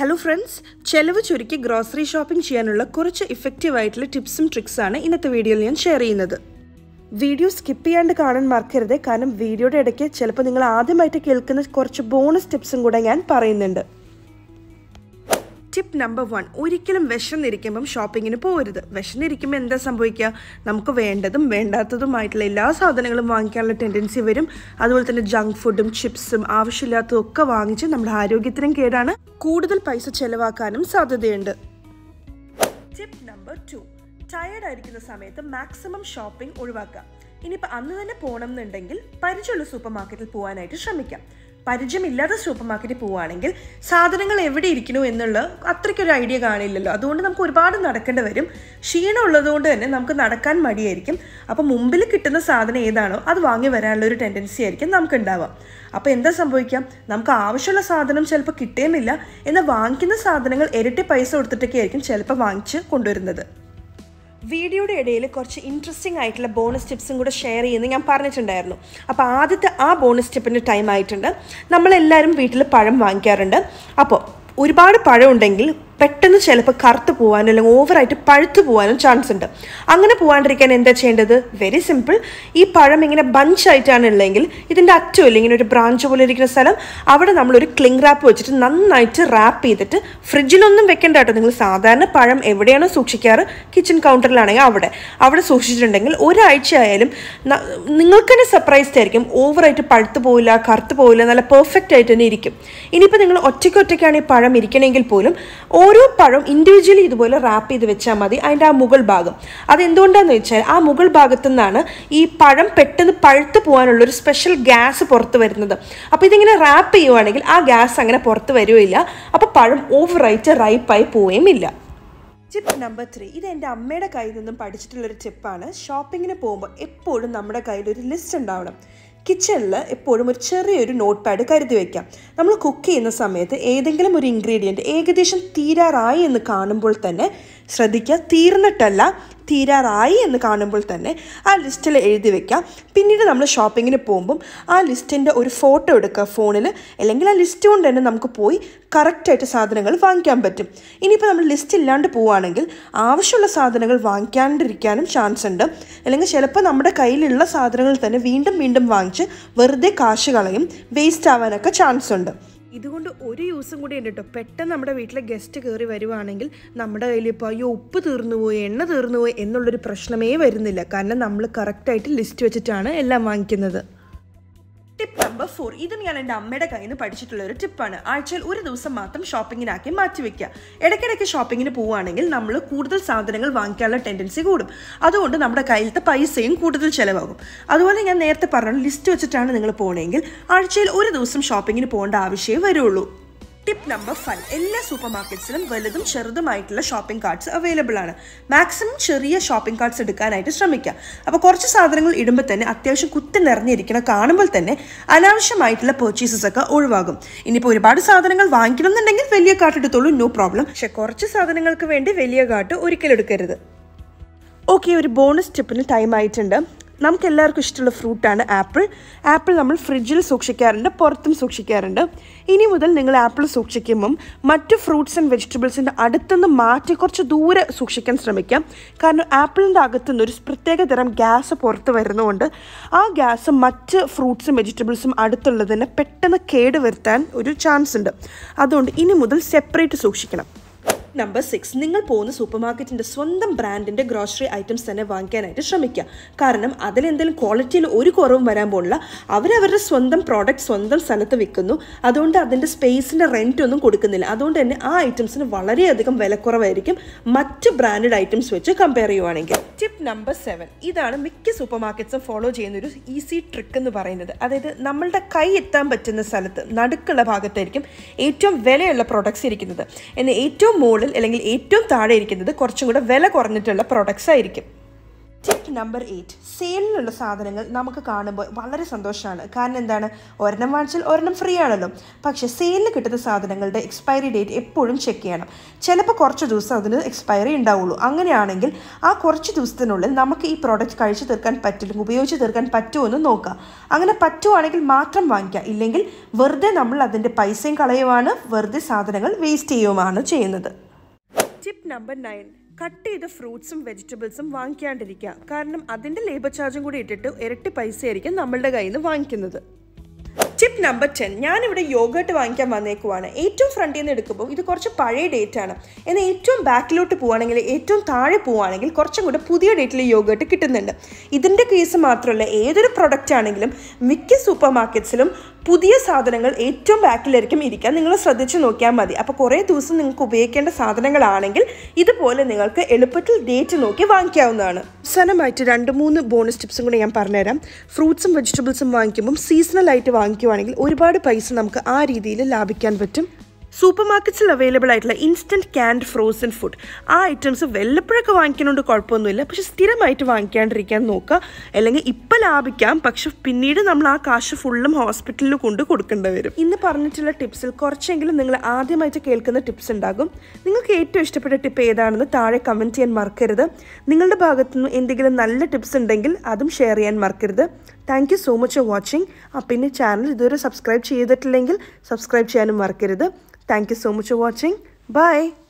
hello friends ചെലവ് ചുരുക്കി grocery shopping ചെയ്യാനുള്ള കുറച്ച് ഇഫക്റ്റീവ് ആയിട്ടുള്ള ടിപ്സും ട്രിക്സാണ് ഇന്നത്തെ വീഡിയോയിൽ ഞാൻ ഷെയർ ചെയ്യുന്നത് വീഡിയോ സ്കിപ്പ് ചെയ്യാണ്ട് കാണാൻ മറക്കരുത് കാരണം വീഡിയോയുടെ ഇടയ്ക്ക് ചിലപ്പോൾ നിങ്ങൾ ആദ്യമായിട്ട് കേൾക്കുന്ന കുറച്ച് ബോണസ് ടിപ്സും കൂടെ ഞാൻ പറയുന്നുണ്ട് ടിപ്പ് നമ്പർ വൺ ഒരിക്കലും വിശന്നിരിക്കുമ്പം ഷോപ്പിങ്ങിന് പോകരുത് വിശന്നിരിക്കുമ്പോൾ എന്താ സംഭവിക്കുക നമുക്ക് വേണ്ടതും വേണ്ടാത്തതുമായിട്ടുള്ള എല്ലാ സാധനങ്ങളും വാങ്ങിക്കാനുള്ള ടെൻഡൻസി വരും അതുപോലെ തന്നെ ജങ്ക് ഫുഡും ചിപ്സും ആവശ്യമില്ലാത്തതും ഒക്കെ വാങ്ങിച്ച് നമ്മുടെ ആരോഗ്യത്തിനും കേടാണ് കൂടുതൽ പൈസ ചെലവാക്കാനും സാധ്യതയുണ്ട് ടിപ്പ് നമ്പർ ടു ടയർഡ് ആയിരിക്കുന്ന സമയത്ത് മാക്സിമം ഷോപ്പിംഗ് ഒഴിവാക്കുക ഇനിയിപ്പോൾ അന്ന് തന്നെ പോകണം എന്നുണ്ടെങ്കിൽ പരിചയമുള്ള സൂപ്പർ മാർക്കറ്റിൽ പോകാനായിട്ട് ശ്രമിക്കാം പരിചയമില്ലാത്ത സൂപ്പർ മാർക്കറ്റിൽ പോവുകയാണെങ്കിൽ സാധനങ്ങൾ എവിടെ ഇരിക്കുന്നു എന്നുള്ള അത്രയ്ക്കൊരു ഐഡിയ കാണില്ലല്ലോ അതുകൊണ്ട് നമുക്ക് ഒരുപാട് നടക്കേണ്ടി വരും ക്ഷീണം ഉള്ളതുകൊണ്ട് തന്നെ നമുക്ക് നടക്കാൻ മടിയായിരിക്കും അപ്പോൾ മുമ്പിൽ കിട്ടുന്ന സാധനം ഏതാണോ അത് വാങ്ങി വരാനുള്ള ഒരു ടെൻഡൻസി ആയിരിക്കും നമുക്ക് ഉണ്ടാവുക അപ്പോൾ എന്താ സംഭവിക്കാം നമുക്ക് ആവശ്യമുള്ള സാധനം ചിലപ്പോൾ കിട്ടുകയുമില്ല എന്നാൽ വാങ്ങിക്കുന്ന സാധനങ്ങൾ ഇരട്ടി പൈസ കൊടുത്തിട്ടൊക്കെ ആയിരിക്കും ചിലപ്പോൾ വാങ്ങിച്ച് കൊണ്ടുവരുന്നത് വീഡിയോയുടെ ഇടയിൽ കുറച്ച് ഇൻട്രസ്റ്റിംഗ് ആയിട്ടുള്ള ബോണസ് ടിപ്സും കൂടെ ഷെയർ ചെയ്യുന്നത് ഞാൻ പറഞ്ഞിട്ടുണ്ടായിരുന്നു അപ്പോൾ ആദ്യത്തെ ആ ബോണസ് ടിപ്പിൻ്റെ ടൈം ആയിട്ടുണ്ട് നമ്മളെല്ലാവരും വീട്ടിൽ പഴം വാങ്ങിക്കാറുണ്ട് അപ്പോൾ ഒരുപാട് പഴം ഉണ്ടെങ്കിൽ പെട്ടെന്ന് ചിലപ്പോൾ കറുത്ത് പോകാനോ അല്ലെങ്കിൽ ഓവറായിട്ട് പഴുത്തു പോകാനും ചാൻസ് ഉണ്ട് അങ്ങനെ പോകാണ്ടിരിക്കാൻ എന്താ ചെയ്യേണ്ടത് വെരി സിമ്പിൾ ഈ പഴം ഇങ്ങനെ ബഞ്ചായിട്ടാണ് ഉള്ളതെങ്കിൽ ഇതിൻ്റെ അറ്റമില്ല ഇങ്ങനെ ഒരു ബ്രാഞ്ച് പോലെ ഇരിക്കുന്ന സ്ഥലം അവിടെ നമ്മളൊരു ക്ലിങ് റാപ്പ് വെച്ചിട്ട് നന്നായിട്ട് റാപ്പ് ചെയ്തിട്ട് ഫ്രിഡ്ജിലൊന്നും വെക്കേണ്ട കേട്ടോ നിങ്ങൾ സാധാരണ പഴം എവിടെയാണോ സൂക്ഷിക്കാറ് കിച്ചൺ കൗണ്ടറിലാണെങ്കിൽ അവിടെ അവിടെ സൂക്ഷിച്ചിട്ടുണ്ടെങ്കിൽ ഒരാഴ്ച ആയാലും നിങ്ങൾക്ക് തന്നെ സർപ്രൈസ്ഡ് ആയിരിക്കും ഓവറായിട്ട് പഴുത്തു പോവില്ല കറുത്ത് പോവില്ല നല്ല പെർഫെക്റ്റ് ആയിട്ട് തന്നെ ഇരിക്കും ഇനിയിപ്പോൾ നിങ്ങൾ ഒറ്റയ്ക്ക് ഒറ്റയ്ക്കാണ് ഈ പഴം ഇരിക്കണമെങ്കിൽ പോലും ഓരോ പഴം ഇൻഡിവിജ്വലി ഇതുപോലെ റാപ്പ് ചെയ്ത് വെച്ചാൽ മതി അതിൻ്റെ ആ മുകൾ ഭാഗം അതെന്തുകൊണ്ടാണെന്ന് വെച്ചാൽ ആ മുകൾ ഭാഗത്തു നിന്നാണ് ഈ പഴം പെട്ടെന്ന് പഴുത്ത് പോകാനുള്ള ഒരു സ്പെഷ്യൽ ഗ്യാസ് പുറത്ത് വരുന്നത് അപ്പോൾ ഇതിങ്ങനെ റാപ്പ് ചെയ്യുവാണെങ്കിൽ ആ ഗ്യാസ് അങ്ങനെ പുറത്ത് വരുകയില്ല അപ്പോൾ പഴം ഓവറായിട്ട് റൈപ്പായി പോവുകയും ഇല്ല ടിപ്പ് നമ്പർ ത്രീ ഇത് എൻ്റെ അമ്മയുടെ കയ്യിൽ നിന്നും പഠിച്ചിട്ടുള്ളൊരു ടിപ്പാണ് ഷോപ്പിങ്ങിന് പോകുമ്പോൾ എപ്പോഴും നമ്മുടെ കയ്യിൽ ഒരു ലിസ്റ്റ് ഉണ്ടാവണം കിച്ചണിൽ എപ്പോഴും ഒരു ചെറിയൊരു നോട്ട് പാഡ് കരുതി വയ്ക്കാം നമ്മൾ കുക്ക് ചെയ്യുന്ന സമയത്ത് ഏതെങ്കിലും ഒരു ഇൻഗ്രീഡിയൻറ്റ് ഏകദേശം തീരാറായി എന്ന് കാണുമ്പോൾ തന്നെ ശ്രദ്ധിക്കുക തീർന്നിട്ടല്ല തീരാറായി എന്ന് കാണുമ്പോൾ തന്നെ ആ ലിസ്റ്റിൽ എഴുതി വെക്കാം പിന്നീട് നമ്മൾ ഷോപ്പിങ്ങിന് പോകുമ്പം ആ ലിസ്റ്റിൻ്റെ ഒരു ഫോട്ടോ എടുക്കുക ഫോണിൽ അല്ലെങ്കിൽ ആ ലിസ്റ്റ് കൊണ്ട് തന്നെ നമുക്ക് പോയി കറക്റ്റായിട്ട് സാധനങ്ങൾ വാങ്ങിക്കാൻ പറ്റും ഇനിയിപ്പോൾ നമ്മൾ ലിസ്റ്റ് ഇല്ലാണ്ട് പോവുകയാണെങ്കിൽ ആവശ്യമുള്ള സാധനങ്ങൾ വാങ്ങിക്കാണ്ടിരിക്കാനും ചാൻസ് ഉണ്ട് അല്ലെങ്കിൽ ചിലപ്പോൾ നമ്മുടെ കയ്യിലുള്ള സാധനങ്ങൾ തന്നെ വീണ്ടും വീണ്ടും വാങ്ങിച്ച് വെറുതെ കാശ് കളയും വേസ്റ്റ് ആവാനൊക്കെ ചാൻസ് ഉണ്ട് ഇതുകൊണ്ട് ഒരു യൂസും കൂടി ഉണ്ട് കേട്ടോ പെട്ടെന്ന് നമ്മുടെ വീട്ടിലെ ഗസ്റ്റ് കയറി വരുവാണെങ്കിൽ നമ്മുടെ കയ്യിൽ ഇപ്പോൾ അയ്യോ ഉപ്പ് തീർന്നു പോയി എണ്ണ തീർന്നു പോയി എന്നുള്ളൊരു പ്രശ്നമേ വരുന്നില്ല കാരണം നമ്മൾ കറക്റ്റായിട്ട് ലിസ്റ്റ് വെച്ചിട്ടാണ് എല്ലാം വാങ്ങിക്കുന്നത് ടിപ്പ് നമ്പർ ഫോർ ഇത് ഞാൻ എൻ്റെ അമ്മയുടെ കയ്യിൽ നിന്ന് പഠിച്ചിട്ടുള്ള ഒരു ടിപ്പാണ് ആഴ്ചയിൽ ഒരു ദിവസം മാത്രം ഷോപ്പിങ്ങിനാക്കി മാറ്റി വെക്കുക ഇടയ്ക്കിടയ്ക്ക് ഷോപ്പിങ്ങിന് പോവുകയാണെങ്കിൽ നമ്മൾ കൂടുതൽ സാധനങ്ങൾ വാങ്ങിക്കാനുള്ള ടെൻഡൻസി കൂടും അതുകൊണ്ട് നമ്മുടെ കയ്യിലത്തെ പൈസയും കൂടുതൽ ചിലവാകും അതുപോലെ ഞാൻ നേരത്തെ പറഞ്ഞ ലിസ്റ്റ് വെച്ചിട്ടാണ് നിങ്ങൾ പോകണമെങ്കിൽ ആഴ്ചയിൽ ഒരു ദിവസം ഷോപ്പിങ്ങിന് പോകേണ്ട ആവശ്യമേ വരുള്ളൂ ടിപ്പ് നമ്പർ ഫൈവ് എല്ലാ സൂപ്പർ മാർക്കറ്റ്സിലും വലുതും ചെറുതുമായിട്ടുള്ള ഷോപ്പിംഗ് കാർഡ്സ് അവൈലബിൾ ആണ് മാക്സിമം ചെറിയ ഷോപ്പിംഗ് കാർഡ്സ് എടുക്കാനായിട്ട് ശ്രമിക്കുക അപ്പോൾ കുറച്ച് സാധനങ്ങൾ ഇടുമ്പോൾ തന്നെ അത്യാവശ്യം കുത്തി നിറഞ്ഞിരിക്കണം കാണുമ്പോൾ തന്നെ അനാവശ്യമായിട്ടുള്ള പെർച്ചേസസ് ഒക്കെ ഒഴിവാകും ഇനിയിപ്പോൾ ഒരുപാട് സാധനങ്ങൾ വാങ്ങിക്കണം എന്നുണ്ടെങ്കിൽ വലിയ കാർട്ട് എടുത്തോളൂ നോ പ്രോബ്ലം പക്ഷെ കുറച്ച് സാധനങ്ങൾക്ക് വേണ്ടി വലിയ കാർട്ട് ഒരിക്കലും എടുക്കരുത് ഓക്കെ ഒരു ബോണസ് ടിപ്പിന് ടൈം ആയിട്ടുണ്ട് നമുക്ക് എല്ലാവർക്കും ഇഷ്ടമുള്ള ഫ്രൂട്ടാണ് ആപ്പിൾ ആപ്പിൾ നമ്മൾ ഫ്രിഡ്ജിൽ സൂക്ഷിക്കാറുണ്ട് പുറത്തും സൂക്ഷിക്കാറുണ്ട് ഇനി മുതൽ നിങ്ങൾ ആപ്പിൾ സൂക്ഷിക്കുമ്പം മറ്റ് ഫ്രൂട്ട്സ് ആൻഡ് വെജിറ്റബിൾസിൻ്റെ അടുത്തുനിന്ന് മാറ്റി കുറച്ച് ദൂരെ സൂക്ഷിക്കാൻ ശ്രമിക്കാം കാരണം ആപ്പിളിൻ്റെ അകത്തുനിന്ന് ഒരു പ്രത്യേക തരം ഗ്യാസ് പുറത്ത് വരുന്നതുകൊണ്ട് ആ ഗ്യാസ് മറ്റ് ഫ്രൂട്ട്സും വെജിറ്റബിൾസും അടുത്തുള്ളതിനെ പെട്ടെന്ന് കേടുവരുത്താൻ ഒരു ചാൻസ് ഉണ്ട് അതുകൊണ്ട് ഇനി മുതൽ സെപ്പറേറ്റ് സൂക്ഷിക്കണം നമ്പർ സിക്സ് നിങ്ങൾ പോകുന്ന സൂപ്പർ മാർക്കറ്റിൻ്റെ സ്വന്തം ബ്രാൻഡിൻ്റെ ഗ്രോസറി ഐറ്റംസ് തന്നെ വാങ്ങിക്കാനായിട്ട് ശ്രമിക്കുക കാരണം അതിലെന്തെങ്കിലും ക്വാളിറ്റിയിൽ ഒരു കുറവും വരാൻ പോകില്ല അവരവരുടെ സ്വന്തം പ്രോഡക്റ്റ് സ്വന്തം സ്ഥലത്ത് വിൽക്കുന്നു അതുകൊണ്ട് അതിൻ്റെ സ്പേസിൻ്റെ റെൻറ്റ് ഒന്നും കൊടുക്കുന്നില്ല അതുകൊണ്ട് തന്നെ ആ ഐറ്റംസിന് വളരെയധികം വിലക്കുറവായിരിക്കും മറ്റ് ബ്രാൻഡഡ് ഐറ്റംസ് വെച്ച് കമ്പയർ ചെയ്യുവാണെങ്കിൽ ടിപ്പ് നമ്പർ സെവൻ ഇതാണ് മിക്ക സൂപ്പർ മാർക്കറ്റ്സും ഫോളോ ചെയ്യുന്ന ഒരു ഈസി ട്രിക്ക് എന്ന് പറയുന്നത് അതായത് നമ്മളുടെ കൈ എത്താൻ പറ്റുന്ന സ്ഥലത്ത് നടുക്കുള്ള ഭാഗത്തായിരിക്കും ഏറ്റവും വിലയുള്ള പ്രോഡക്ട്സ് ഇരിക്കുന്നത് എന്നാൽ ഏറ്റവും മുകളിൽ അല്ലെങ്കിൽ ഏറ്റവും താഴെ ഇരിക്കുന്നത് കുറച്ചും കൂടെ വില കുറഞ്ഞിട്ടുള്ള പ്രോഡക്ട്സ് ആയിരിക്കും ടിപ്പ് ടിപ്പ് നമ്പർ എയ്റ്റ് സെയിലിനുള്ള സാധനങ്ങൾ നമുക്ക് കാണുമ്പോൾ വളരെ സന്തോഷമാണ് കാരണം എന്താണ് ഒരെണ്ണം വാങ്ങിച്ചാൽ ഒരെണ്ണം ഫ്രീ ആണല്ലോ പക്ഷേ സെയിലിന് കിട്ടുന്ന സാധനങ്ങളുടെ എക്സ്പയറി ഡേറ്റ് എപ്പോഴും ചെക്ക് ചെയ്യണം ചിലപ്പോൾ കുറച്ച് ദിവസം അതിന് എക്സ്പയറി ഉണ്ടാവുള്ളൂ അങ്ങനെയാണെങ്കിൽ ആ കുറച്ച് ദിവസത്തിനുള്ളിൽ നമുക്ക് ഈ പ്രോഡക്റ്റ് കഴിച്ചു തീർക്കാൻ പറ്റില്ല ഉപയോഗിച്ച് തീർക്കാൻ പറ്റുമോ എന്ന് നോക്കുക അങ്ങനെ പറ്റുവാണെങ്കിൽ മാത്രം വാങ്ങിക്കുക ഇല്ലെങ്കിൽ വെറുതെ നമ്മൾ അതിൻ്റെ പൈസയും കളയുവാണ് വെറുതെ സാധനങ്ങൾ വേസ്റ്റ് ചെയ്യുകയുമാണ് ചെയ്യുന്നത് ടിപ്പ് നമ്പർ നയൻ കട്ട് ചെയ്ത ഫ്രൂട്ട്സും വെജിറ്റബിൾസും വാങ്ങിക്കാണ്ടിരിക്കുക കാരണം അതിൻ്റെ ലേബർ ചാർജും കൂടി ഇട്ടിട്ട് ഇരട്ടി പൈസയായിരിക്കും നമ്മളുടെ കയ്യിൽ നിന്ന് വാങ്ങിക്കുന്നത് ടിപ്പ് നമ്പർ ടെൻ ഞാനിവിടെ യോഗട്ട് വാങ്ങിക്കാൻ വന്നേക്കുവാണ് ഏറ്റവും ഫ്രണ്ടിൽ നിന്ന് എടുക്കുമ്പോൾ ഇത് കുറച്ച് പഴയ ഡേറ്റ് ആണ് എന്നാൽ ഏറ്റവും ബാക്കിലോട്ട് പോവുകയാണെങ്കിൽ ഏറ്റവും താഴെ പോവുകയാണെങ്കിൽ കുറച്ചും കൂടെ പുതിയ ഡേറ്റിൽ യോഗട്ട് കിട്ടുന്നുണ്ട് ഇതിൻ്റെ കേസ് മാത്രമല്ല ഏതൊരു പ്രൊഡക്റ്റ് ആണെങ്കിലും മിക്ക സൂപ്പർ മാർക്കറ്റ്സിലും പുതിയ സാധനങ്ങൾ ഏറ്റവും ബാക്കിലായിരിക്കും ഇരിക്കുക നിങ്ങൾ ശ്രദ്ധിച്ച് നോക്കിയാൽ മതി അപ്പോൾ കുറേ ദിവസം നിങ്ങൾക്ക് ഉപയോഗിക്കേണ്ട സാധനങ്ങളാണെങ്കിൽ ഇതുപോലെ നിങ്ങൾക്ക് എളുപ്പത്തിൽ ഡേറ്റ് നോക്കി വാങ്ങിക്കാവുന്നതാണ് അവസാനമായിട്ട് രണ്ട് മൂന്ന് ബോണസ് ടിപ്സും കൂടി ഞാൻ പറഞ്ഞുതരാം ഫ്രൂട്ട്സും വെജിറ്റബിൾസും വാങ്ങിക്കുമ്പം സീസണൽ ആയിട്ട് വാങ്ങിക്കുവാണെങ്കിൽ ഒരുപാട് പൈസ നമുക്ക് ആ രീതിയിൽ ലാഭിക്കാൻ പറ്റും സൂപ്പർ മാർക്കറ്റ്സിൽ അവൈലബിൾ ആയിട്ടുള്ള ഇൻസ്റ്റൻറ്റ് ക്യാൻഡ് ഫ്രോസൺ ഫുഡ് ആ ഐറ്റംസ് വല്ലപ്പോഴൊക്കെ വാങ്ങിക്കുന്നതുകൊണ്ട് കുഴപ്പമൊന്നുമില്ല പക്ഷെ സ്ഥിരമായിട്ട് വാങ്ങിക്കാണ്ടിരിക്കാൻ നോക്കുക അല്ലെങ്കിൽ ഇപ്പം ലാഭിക്കാം പക്ഷെ പിന്നീട് നമ്മൾ ആ കാശ് ഫുള്ളും ഹോസ്പിറ്റലിൽ കൊണ്ട് കൊടുക്കേണ്ടി വരും ഇന്ന് പറഞ്ഞിട്ടുള്ള ടിപ്സിൽ കുറച്ചെങ്കിലും നിങ്ങൾ ആദ്യമായിട്ട് കേൾക്കുന്ന ടിപ്സ് ഉണ്ടാകും നിങ്ങൾക്ക് ഏറ്റവും ഇഷ്ടപ്പെട്ട ടിപ്പ് ഏതാണെന്ന് താഴെ കമൻറ്റ് ചെയ്യാൻ മറക്കരുത് നിങ്ങളുടെ ഭാഗത്തു നിന്ന് എന്തെങ്കിലും നല്ല ടിപ്സ് ഉണ്ടെങ്കിൽ അതും ഷെയർ ചെയ്യാൻ മറക്കരുത് thank you so much for watching പിന്നെ ചാനൽ ഇതുവരെ സബ്സ്ക്രൈബ് ചെയ്തിട്ടില്ലെങ്കിൽ സബ്സ്ക്രൈബ് ചെയ്യാനും മറക്കരുത് thank you so much for watching by